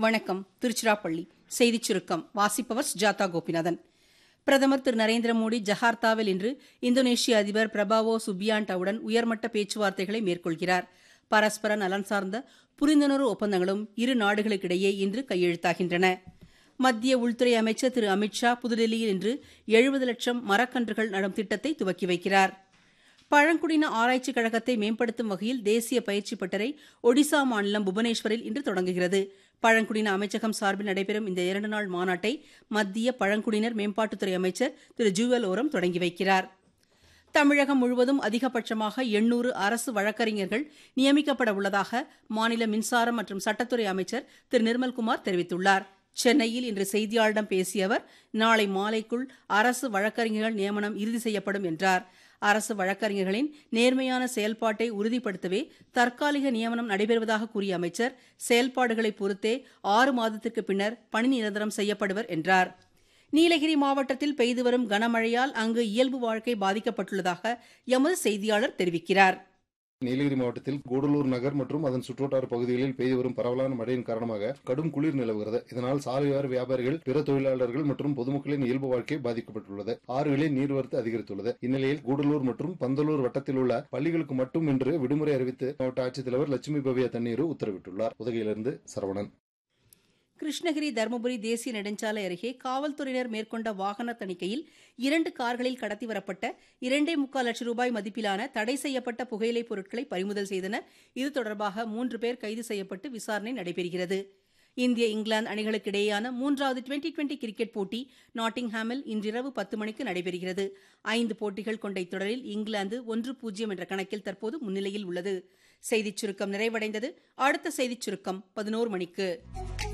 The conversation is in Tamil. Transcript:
வணக்கம் திருச்சிராப்பள்ளி செய்திச் சுருக்கம் வாசிப்பவர் ஜாதா கோபிநாதன் பிரதமர் திரு நரேந்திர மோடி ஜகார்த்தாவில் இன்று இந்தோனேஷிய அதிபர் பிரபாவோ சுபியாண்டாவுடன் உயர்மட்ட பேச்சுவார்த்தைகளை மேற்கொள்கிறார் பரஸ்பர நலன் சார்ந்த புரிந்துணர்வு ஒப்பந்தங்களும் இரு நாடுகளுக்கிடையே இன்று கையெழுத்தாகின்றன மத்திய உள்துறை அமைச்சர் திரு அமித்ஷா புதுடெல்லியில் இன்று எழுபது லட்சம் மரக்கன்றுகள் நடும் திட்டத்தை துவக்கி வைக்கிறார் பழங்குடியின ஆராய்ச்சிக் கழகத்தை மேம்படுத்தும் வகையில் தேசிய பயிற்சி பட்டறை ஒடிசா மாநிலம் புவனேஸ்வரில் இன்று தொடங்குகிறது பழங்குடியின அமைச்சகம் சார்பில் நடைபெறும் இந்த இரண்டு நாள் மாநாட்டை மத்திய பழங்குடியினர் மேம்பாட்டுத்துறை அமைச்சர் திரு ஜூவல் ஓரம் தொடங்கி வைக்கிறார் தமிழகம் முழுவதும் அதிகபட்சமாக எண்ணூறு அரசு வழக்கறிஞர்கள் நியமிக்கப்பட உள்ளதாக மாநில மின்சாரம் மற்றும் சட்டத்துறை அமைச்சர் திரு நிர்மல்குமார் தெரிவித்துள்ளார் சென்னையில் இன்று செய்தியாளரிடம் பேசிய அவர் நாளை மாலைக்குள் அரசு வழக்கறிஞர்கள் நியமனம் இறுதி செய்யப்படும் என்றார் அரசு வழக்கறிஞர்களின் நேர்மையான செயல்பாட்டை உறுதிப்படுத்தவே தற்காலிக நியமனம் நடைபெறுவதாக கூறிய அமைச்சர் செயல்பாடுகளை பொறுத்தே ஆறு மாதத்திற்கு பின்னர் பணி நிரந்தரம் செய்யப்படுவர் என்றார் நீலகிரி மாவட்டத்தில் பெய்து வரும் கனமழையால் அங்கு இயல்பு வாழ்க்கை பாதிக்கப்பட்டுள்ளதாக எமது செய்தியாளர் தெரிவிக்கிறார் நீலகிரி மாவட்டத்தில் கூடலூர் நகர் மற்றும் அதன் சுற்றுவட்டார பகுதிகளில் பெய்து வரும் பரவலான மழையின் காரணமாக கடும் குளிர் நிலவுகிறது இதனால் சாலையோர வியாபாரிகள் பிற தொழிலாளர்கள் மற்றும் பொதுமக்களின் இயல்பு வாழ்க்கை பாதிக்கப்பட்டுள்ளது ஆறுகளில் நீர்வரத்து அதிகரித்துள்ளது இந்நிலையில் கூடலூர் மற்றும் பந்தலூர் வட்டத்தில் உள்ள பள்ளிகளுக்கு மட்டும் இன்று விடுமுறை அறிவித்து மாவட்ட ஆட்சித்தலைவர் லட்சுமி பவ்யா தண்ணீர் உத்தரவிட்டுள்ளார் உதகையிலிருந்து சரவணன் கிருஷ்ணகிரி தருமபுரி தேசிய நெடுஞ்சாலை அருகே காவல்துறையினர் மேற்கொண்ட வாகன தணிக்கையில் இரண்டு கார்களில் கடத்தி வரப்பட்ட இரண்டே முக்கால் லட்சம் ரூபாய் மதிப்பிலான தடை செய்யப்பட்ட புகையிலைப் பொருட்களை பறிமுதல் செய்தனர் இது தொடர்பாக மூன்று பேர் கைது செய்யப்பட்டு விசாரணை நடைபெறுகிறது இந்திய இங்கிலாந்து அணிகளுக்கு இடையேயான மூன்றாவது டுவெண்டி டுவெண்டி கிரிக்கெட் போட்டி நாட்டிங்ஹாமில் இன்றிரவு பத்து மணிக்கு நடைபெறுகிறது ஐந்து போட்டிகள் கொண்ட இத்தொடரில் இங்கிலாந்து ஒன்று பூஜ்ஜியம் என்ற கணக்கில் தற்போது முன்னிலையில் உள்ளது செய்திச் சுருக்கம் நிறைவடைந்தது அடுத்த செய்திச் சுருக்கம் பதினோரு மணிக்கு